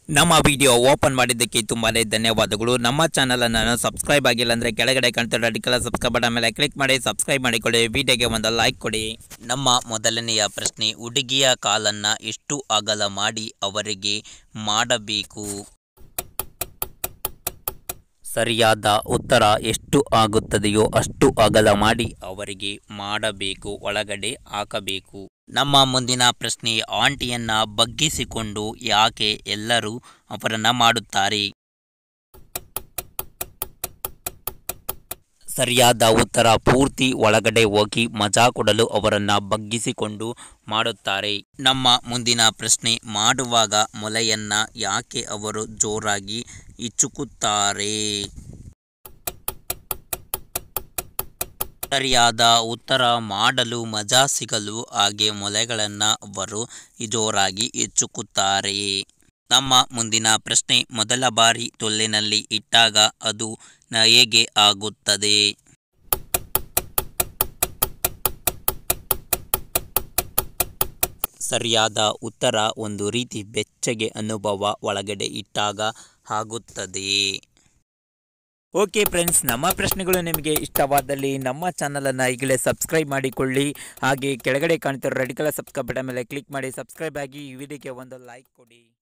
ನಮ್ಮ video open ಮಾಡಿದ್ದಕ್ಕೆ ತುಂಬಾನೇ ಧನ್ಯವಾದಗಳು ನಮ್ಮ ಚಾನಲ್ ಅನ್ನು ಸಬ್ಸ್ಕ್ರೈಬ್ ಆಗಿಲ್ಲ ಅಂದ್ರೆ ಕೆಳಗಡೆ ಕಾಣ್ತಿರೋ ಅಡಿಕಲ ಸಬ್ಸ್ಕ್ರೈಬ್ ಬಟನ್ ಮೇಲೆ ಕ್ಲಿಕ್ ಮಾಡಿ ಸಬ್ಸ್ಕ್ರೈಬ್ ಮಾಡಿಕೊಳ್ಳಿ ವಿಡಿಯೋಗೆ ಒಂದು ಲೈಕ್ ಕೊಡಿ ನಮ್ಮ ಮೊದಲನೆಯ ಪ್ರಶ್ನೆ ಹುಡುಗಿಯ ಕಾಲನ್ನ ಎಷ್ಟು ಅಗಲ ಮಾಡಿ ಅವರಿಗೆ ಮಾಡಬೇಕು ಸರಿಯಾದ ಉತ್ತರ ಎಷ್ಟು ಆಗುತ್ತದೆಯೋ ಅಷ್ಟು ಅಗಲ ಮಾಡಿ ಅವರಿಗೆ ಮಾಡಬೇಕು ಒಳಗಡೆ ಹಾಕಬೇಕು ನಮ್ಮ ಮುಂದಿನ ಪ್ರಶ್ನೆ ಆಂಟಿಯನ್ನ ಬಗ್ಗಿಸಿಕೊಂಡು ಯಾಕೆ ಎಲ್ಲರೂ ಅವರನ್ನ ಮಾಡುತ್ತಾರೆ ಸರಿಯಾದ ಉತ್ತರ ಪೂರ್ತಿ ಒಳಗಡೆ ಹೋಗಿ ಮಜಾ ಕೊಡಲು ಅವರನ್ನ ಬಗ್ಗಿಸಿಕೊಂಡು ಮಾಡುತ್ತಾರೆ ನಮ್ಮ ಮುಂದಿನ ಪ್ರಶ್ನೆ ಮಾಡುವಾಗ ಮೊಲೆಯನ್ನ ಯಾಕೆ ಅವರು ಜೋರಾಗಿ ಇಚ್ಚುಕುತ್ತಾರೆ ಸರಿಯಾದ ಉತ್ತರ ಮಾಡಲು ಮಜಾ ಸಿಗಲು ಹಾಗೆ ಮೊಲೆಗಳನ್ನು ಅವರು ಜೋರಾಗಿ ಇಚ್ಚುಕುತ್ತಾರೆ ನಮ್ಮ ಮುಂದಿನ ಪ್ರಶ್ನೆ ಮೊದಲ ಬಾರಿ ತೊಲ್ಲಿನಲ್ಲಿ ಇಟ್ಟಾಗ ಅದು ನ- ಹೇಗೆ ಆಗುತ್ತದೆ ಸರಿಯಾದ ಉತ್ತರ ಒಂದು ರೀತಿ ಬೆಚ್ಚಗೆ ಅನುಭವ ಒಳಗಡೆ ಇಟ್ಟಾಗ ಆಗುತ್ತದೆ ಓಕೆ ಫ್ರೆಂಡ್ಸ್ ನಮ್ಮ ಪ್ರಶ್ನೆಗಳು ನಿಮಗೆ ಇಷ್ಟವಾದಲ್ಲಿ ನಮ್ಮ ಚಾನಲನ್ನು ಈಗಲೇ ಸಬ್ಸ್ಕ್ರೈಬ್ ಮಾಡಿಕೊಳ್ಳಿ ಹಾಗೆ ಕೆಳಗಡೆ ಕಾಣ್ತಿರೋ ರೆಡ್ ಕಲರ್ ಸಬ್ಸ್ಕ್ರೈಬ್ ಬಟನ್ ಮೇಲೆ ಕ್ಲಿಕ್ ಮಾಡಿ ಸಬ್ಸ್ಕ್ರೈಬ್ ಆಗಿ ಈ ವಿಡಿಯೋಗೆ ಒಂದು ಲೈಕ್ ಕೊಡಿ